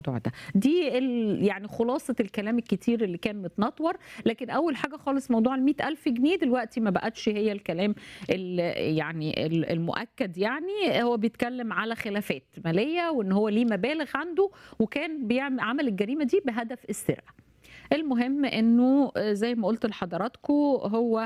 الموضوع ده دي ال... يعني خلاصة الكلام الكتير اللي كان متنطور لكن أول حاجة خالص موضوع ال ألف جنيه دلوقتي ما بقتش هي الكلام ال... يعني ال- المؤكد يعني هو بيتكلم على خلافات مالية وإن هو ليه مبالغ عنده وكان بيعمل عمل الجريمة دي بهدف السرقة المهم انه زي ما قلت لحضراتكم هو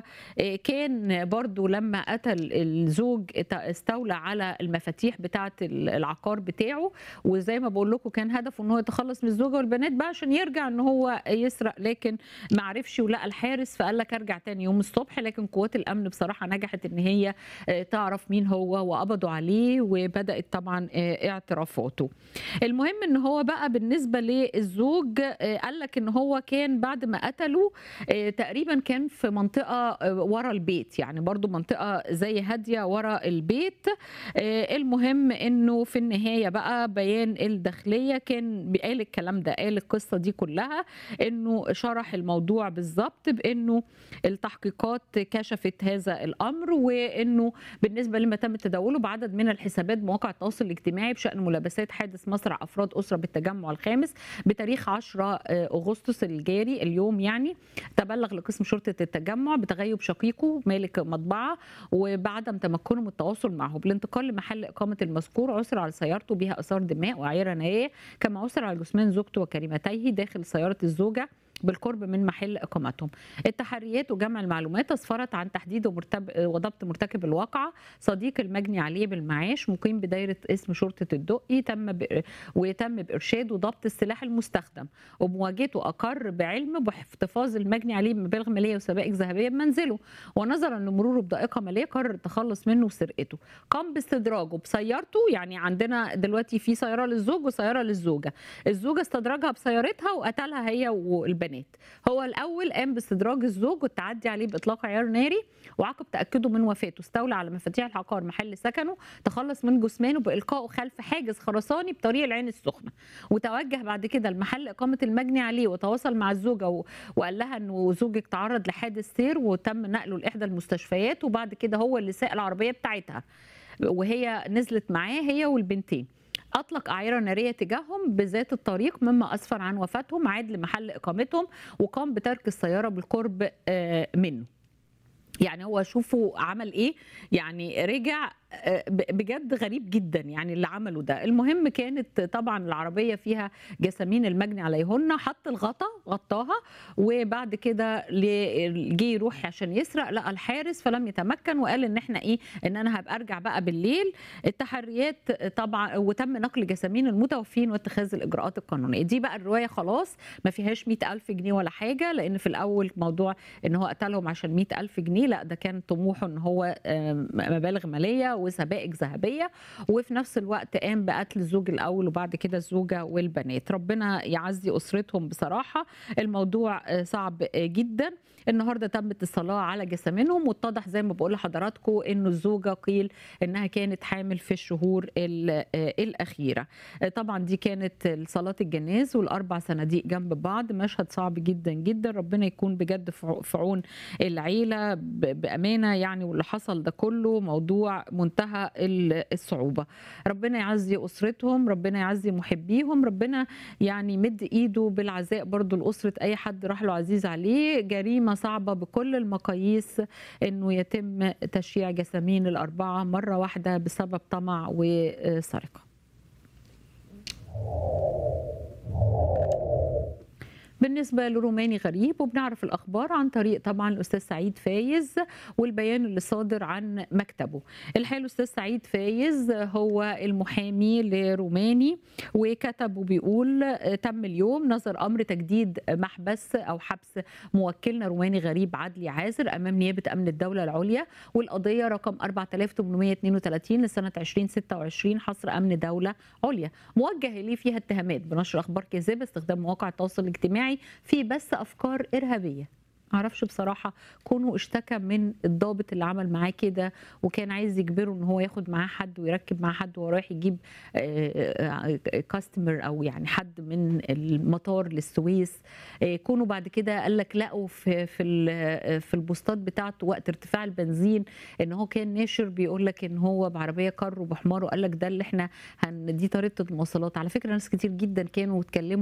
كان برضو لما قتل الزوج استولى على المفاتيح بتاعه العقار بتاعه وزي ما بقول لكم كان هدفه ان هو يتخلص من الزوجه والبنات بقى عشان يرجع ان هو يسرق لكن ما عرفش ولقى الحارس فقال لك ارجع تاني يوم الصبح لكن قوات الامن بصراحه نجحت ان هي تعرف مين هو وقبضوا عليه وبدات طبعا اعترافاته المهم ان هو بقى بالنسبه للزوج قال لك ان هو كان بعد ما قتله تقريبا كان في منطقه ورا البيت يعني برضو منطقه زي هاديه ورا البيت المهم انه في النهايه بقى بيان الداخليه كان قال الكلام ده قال القصه دي كلها انه شرح الموضوع بالظبط بانه التحقيقات كشفت هذا الامر وانه بالنسبه لما تم تداوله بعدد من الحسابات مواقع التواصل الاجتماعي بشان ملابسات حادث مسرع افراد اسره بالتجمع الخامس بتاريخ 10 اغسطس الجاري اليوم يعني تبلغ لقسم شرطه التجمع بتغيب شقيقه مالك مطبعه وبعدم تمكنه من التواصل معه بالانتقال لمحل اقامه المذكور عثر على سيارته بها اثار دماء واعيره ناريه كما عثر على جثمان زوجته وكريمتيه داخل سياره الزوجه بالقرب من محل اقامتهم. التحريات وجمع المعلومات اسفرت عن تحديد ومرتب وضبط مرتكب الواقعه صديق المجني عليه بالمعاش مقيم بدايره اسم شرطه الدقي تم ب... وتم بارشاد وضبط السلاح المستخدم ومواجهته اقر بعلم باحتفاظ المجني عليه بمبالغ ماليه وسبائك ذهبيه بمنزله ونظرا لمروره بضائقه ماليه قرر التخلص منه وسرقته. قام باستدراجه بسيارته يعني عندنا دلوقتي في سياره للزوج وسياره للزوجه. الزوجه استدرجها بسيارتها وقتلها هي والبنات البنات هو الاول قام باستدراج الزوج والتعدي عليه باطلاق عيار ناري وعقب تاكده من وفاته استولى على مفاتيح العقار محل سكنه تخلص من جثمانه بالقائه خلف حاجز خرساني بطريق العين السخنه وتوجه بعد كده لمحل اقامه المجني عليه وتواصل مع الزوجه و... وقال لها انه زوجك تعرض لحادث سير وتم نقله لاحدى المستشفيات وبعد كده هو اللي ساق العربيه بتاعتها وهي نزلت معاه هي والبنتين اطلق اعيره ناريه تجاههم بذات الطريق مما اسفر عن وفاتهم عاد لمحل اقامتهم وقام بترك السياره بالقرب منه يعني هو شوفوا عمل ايه يعني رجع بجد غريب جدا يعني اللي عمله ده المهم كانت طبعا العربية فيها جسامين المجني عليهن حط الغطا غطاها وبعد كده جه يروح عشان يسرق لقى الحارس فلم يتمكن وقال ان احنا ايه ان انا هبقى ارجع بقى بالليل التحريات طبعا وتم نقل جسامين المتوفين واتخاذ الاجراءات القانونيه دي بقى الروايه خلاص ما فيهاش مئة ألف جنيه ولا حاجه لان في الاول موضوع ان هو قتلهم عشان مئة ألف جنيه لا ده كان طموحه ان هو مبالغ ماليه وسبائك ذهبيه وفي نفس الوقت قام بقتل الزوج الاول وبعد كده الزوجه والبنات ربنا يعزي اسرتهم بصراحه الموضوع صعب جدا النهارده تمت الصلاه على جسامينهم واتضح زي ما بقول لحضراتكم انه الزوجه قيل انها كانت حامل في الشهور الاخيره طبعا دي كانت صلاه الجناز والاربع صناديق جنب بعض مشهد صعب جدا جدا ربنا يكون بجد في عون العيله بامانه يعني واللي حصل ده كله موضوع منتهى الصعوبه ربنا يعزي اسرتهم ربنا يعزي محبيهم ربنا يعني مد ايده بالعزاء برضو لاسره اي حد راح له عزيز عليه جريمه صعبه بكل المقاييس انه يتم تشييع جسامين الاربعه مره واحده بسبب طمع وسرقه بالنسبه لروماني غريب وبنعرف الاخبار عن طريق طبعا الاستاذ سعيد فايز والبيان اللي صادر عن مكتبه الحقيقه الاستاذ سعيد فايز هو المحامي لروماني وكتب وبيقول تم اليوم نظر امر تجديد محبس او حبس موكلنا روماني غريب عدلي عازر امام نيابه امن الدوله العليا والقضيه رقم 4832 لسنه 2026 حصر امن دوله عليا موجه اليه فيها اتهامات بنشر اخبار كاذبه استخدام مواقع التواصل الاجتماعي في بث افكار ارهابيه ما اعرفش بصراحه كونه اشتكى من الضابط اللي عمل معاه كده وكان عايز يجبره ان هو ياخد معاه حد ويركب معاه حد وهو رايح يجيب كاستمر او يعني حد من المطار للسويس آه، كونه بعد كده قال لك لقوا في في ال- في البوستات بتاعته وقت ارتفاع البنزين ان هو كان ناشر بيقول لك ان هو بعربيه كار وبحمار وقال لك ده اللي احنا هن دي طريقه المواصلات على فكره ناس كتير جدا كانوا اتكلموا